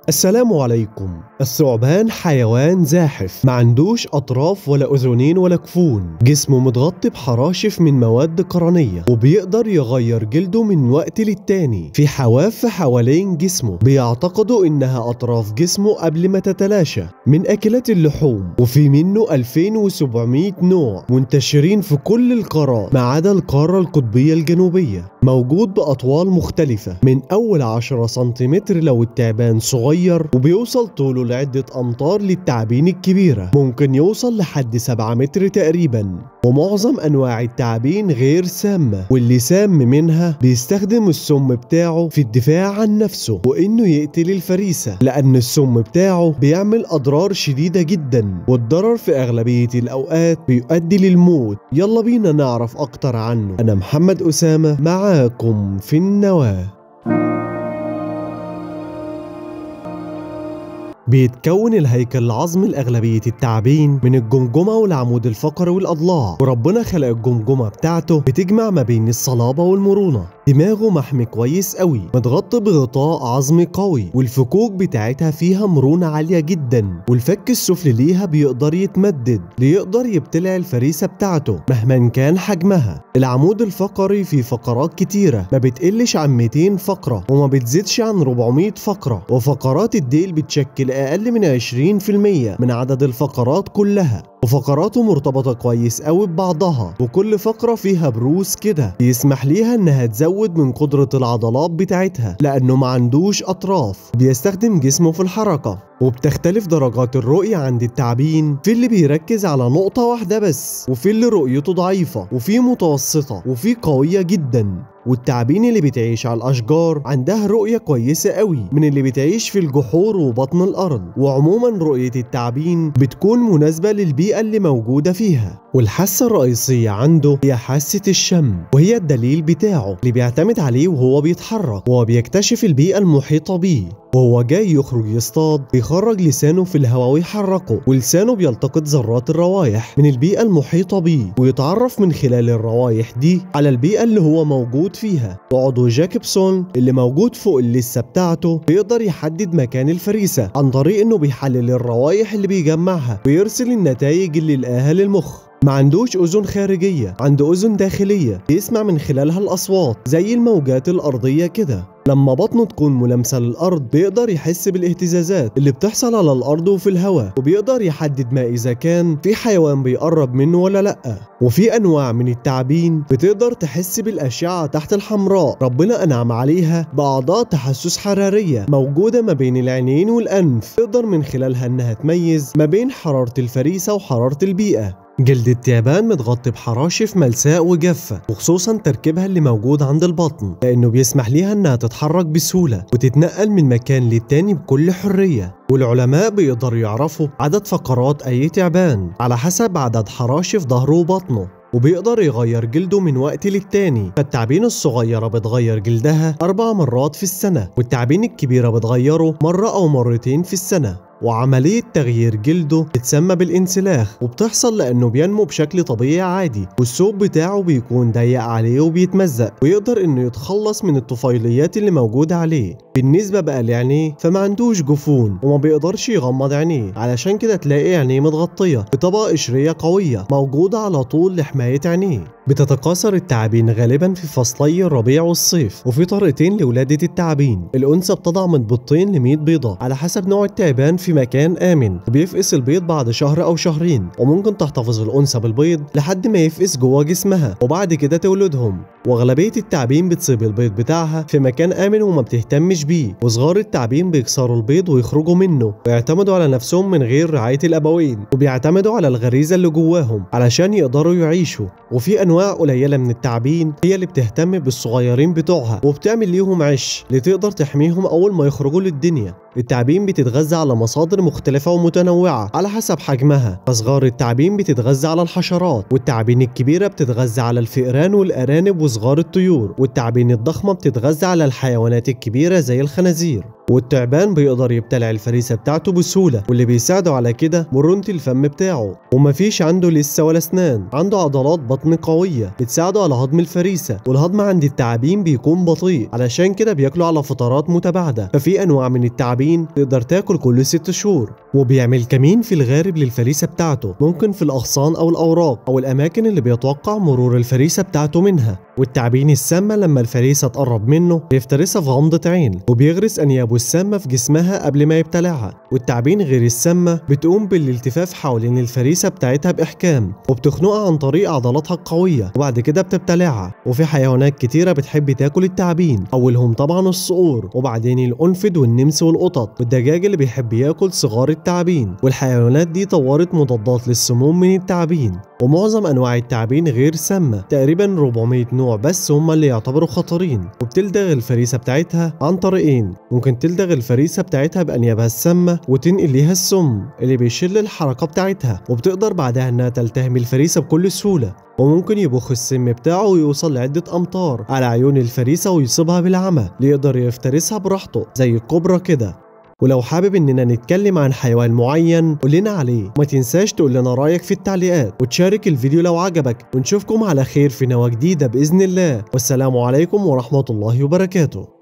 السلام عليكم الثعبان حيوان زاحف ما عندوش أطراف ولا أذنين ولا كفون جسمه متغطي بحراشف من مواد قرنية وبيقدر يغير جلده من وقت للتاني في حواف حوالين جسمه بيعتقدوا إنها أطراف جسمه قبل ما تتلاشى من أكلات اللحوم وفي منه 2700 نوع منتشرين في كل القارات ما عدا القارة القطبية الجنوبية موجود بأطوال مختلفة من أول 10 سنتيمتر لو التعبان صغير وبيوصل طوله لعدة أمتار للتعابين الكبيرة ممكن يوصل لحد 7 متر تقريبا ومعظم أنواع التعابين غير سامة واللي سام منها بيستخدم السم بتاعه في الدفاع عن نفسه وإنه يقتل الفريسة لأن السم بتاعه بيعمل أضرار شديدة جدا والضرر في أغلبية الأوقات بيؤدي للموت يلا بينا نعرف أكتر عنه أنا محمد أسامة معاكم في النواه بيتكون الهيكل العظمي لأغلبية التعابين من الجمجمة والعمود الفقري والأضلاع وربنا خلق الجمجمة بتاعته بتجمع ما بين الصلابة والمرونة دماغه محمي كويس قوي متغطى بغطاء عظمي قوي والفكوك بتاعتها فيها مرونة عالية جدا والفك السفلي ليها بيقدر يتمدد ليقدر يبتلع الفريسة بتاعته مهما كان حجمها العمود الفقري فيه فقرات كتيرة ما بتقلش عن 200 فقرة وما بتزيدش عن 400 فقرة وفقرات الديل بتشكل أقل من 20% من عدد الفقرات كلها وفقراته مرتبطة كويس قوي ببعضها وكل فقرة فيها بروز كده يسمح ليها انها تزود من قدرة العضلات بتاعتها لانه ما عندوش اطراف بيستخدم جسمه في الحركة وبتختلف درجات الرؤية عند التعبين في اللي بيركز على نقطة واحدة بس وفي اللي رؤيته ضعيفة وفي متوسطة وفي قوية جدا والتعابين اللي بتعيش على الأشجار عندها رؤية كويسة قوي من اللي بتعيش في الجحور وبطن الأرض وعموما رؤية التعابين بتكون مناسبة للبيئة اللي موجودة فيها والحاسة الرئيسية عنده هي حاسة الشم وهي الدليل بتاعه اللي بيعتمد عليه وهو بيتحرك وهو بيكتشف البيئة المحيطة بيه وهو جاي يخرج يصطاد بيخرج لسانه في الهواء ويحركه ولسانه بيلتقط ذرات الروايح من البيئة المحيطة بيه ويتعرف من خلال الروايح دي على البيئة اللي هو موجود فيها وعضو جاكبسون اللي موجود فوق اللسة بتاعته بيقدر يحدد مكان الفريسة عن طريق انه بيحلل الروايح اللي بيجمعها ويرسل النتائج اللي لقاها للمخ ما عندوش أذن خارجية عنده أذن داخلية بيسمع من خلالها الأصوات زي الموجات الأرضية كده لما بطنه تكون ملامسة للأرض بيقدر يحس بالاهتزازات اللي بتحصل على الأرض وفي الهواء وبيقدر يحدد ما إذا كان في حيوان بيقرب منه ولا لأ وفي أنواع من التعابين بتقدر تحس بالأشعة تحت الحمراء ربنا أنعم عليها بأعضاء تحسس حرارية موجودة ما بين العينين والأنف تقدر من خلالها إنها تميز ما بين حرارة الفريسة وحرارة البيئة جلد التعبان متغطي بحراشف ملساء وجافة وخصوصا تركيبها اللي موجود عند البطن لأنه بيسمح ليها إنها تتحرك بسهولة وتتنقل من مكان للتاني بكل حرية والعلماء بيقدروا يعرفوا عدد فقرات أي تعبان على حسب عدد حراشف ظهره وبطنه وبيقدر يغير جلده من وقت للتاني فالتعابين الصغيرة بتغير جلدها أربع مرات في السنة والتعابين الكبيرة بتغيره مرة أو مرتين في السنة وعملية تغيير جلده بتسمى بالانسلاخ وبتحصل لأنه بينمو بشكل طبيعي عادي والثوب بتاعه بيكون ضيق عليه وبيتمزق ويقدر إنه يتخلص من الطفيليات اللي موجودة عليه بالنسبة بقى لعينيه فما عندوش جفون وما بيقدرش يغمض عينيه علشان كده تلاقي عينيه متغطية بطبقة قشرية قوية موجودة على طول لحماية عينيه بتتكاثر التعابين غالبا في فصلي الربيع والصيف وفي طريقتين لولادة التعابين الأنثى بتضع من بيضتين ل 100 بيضة على حسب نوع التعبان في مكان آمن وبيفقس البيض بعد شهر أو شهرين وممكن تحتفظ الأنثى بالبيض لحد ما يفقس جوه جسمها وبعد كده تولدهم وأغلبية التعابين بتصيب البيض بتاعها في مكان آمن وما بتهتمش بيه وصغار التعابين بيكسروا البيض ويخرجوا منه ويعتمدوا على نفسهم من غير رعاية الأبوين وبيعتمدوا على الغريزة اللي جواهم علشان يقدروا يعيشوا وفي أنواع قليلة من التعابين هي اللي بتهتم بالصغيرين بتوعها وبتعمل ليهم عش لتقدر تحميهم أول ما يخرجوا للدنيا التعابين بتتغذى على مصادر مختلفة ومتنوعة على حسب حجمها فصغار التعابين بتتغذى على الحشرات والتعابين الكبيرة بتتغذى على الفئران والأرانب وصغار الطيور والتعابين الضخمة بتتغذى على الحيوانات الكبيرة زي الخنازير والتعبان بيقدر يبتلع الفريسة بتاعته بسهولة واللي بيساعده على كده مرونة الفم بتاعه ومفيش عنده لسه ولا اسنان عنده عضلات بطن قوية بتساعده على هضم الفريسة والهضم عند التعابين بيكون بطيء علشان كده بياكلوا على فترات متباعدة ففي انواع من التعابين التعابين تقدر تاكل كل ست شهور وبيعمل كمين في الغارب للفريسة بتاعته ممكن في الأغصان أو الأوراق أو الأماكن اللي بيتوقع مرور الفريسة بتاعته منها والتعابين السامة لما الفريسة تقرب منه بيفترسها في غمضة عين وبيغرس أنيابه السامة في جسمها قبل ما يبتلعها والتعابين غير السامة بتقوم بالالتفاف حوالين الفريسة بتاعتها بإحكام وبتخنقها عن طريق عضلاتها القوية وبعد كده بتبتلعها وفي حيوانات كتيرة بتحب تاكل التعابين أولهم طبعا الصقور وبعدين الأنفد والنمس والقطط والدجاج اللي بيحب ياكل صغار التعابين والحيوانات دي طورت مضادات للسموم من التعابين ومعظم انواع التعابين غير سامه تقريبا 400 نوع بس هم اللي يعتبروا خطرين وبتلدغ الفريسه بتاعتها عن طريقين ممكن تلدغ الفريسه بتاعتها بانيابها السامه وتنقل ليها السم اللي بيشل الحركه بتاعتها وبتقدر بعدها انها تلتهم الفريسه بكل سهوله وممكن يبخ السم بتاعه ويوصل لعدة أمتار على عيون الفريسة ويصيبها بالعمى ليقدر يفترسها براحته زي الكوبرا كده ولو حابب اننا نتكلم عن حيوان معين قولنا عليه وما تنساش تقول لنا رايك في التعليقات وتشارك الفيديو لو عجبك ونشوفكم على خير في نوى جديدة بإذن الله والسلام عليكم ورحمة الله وبركاته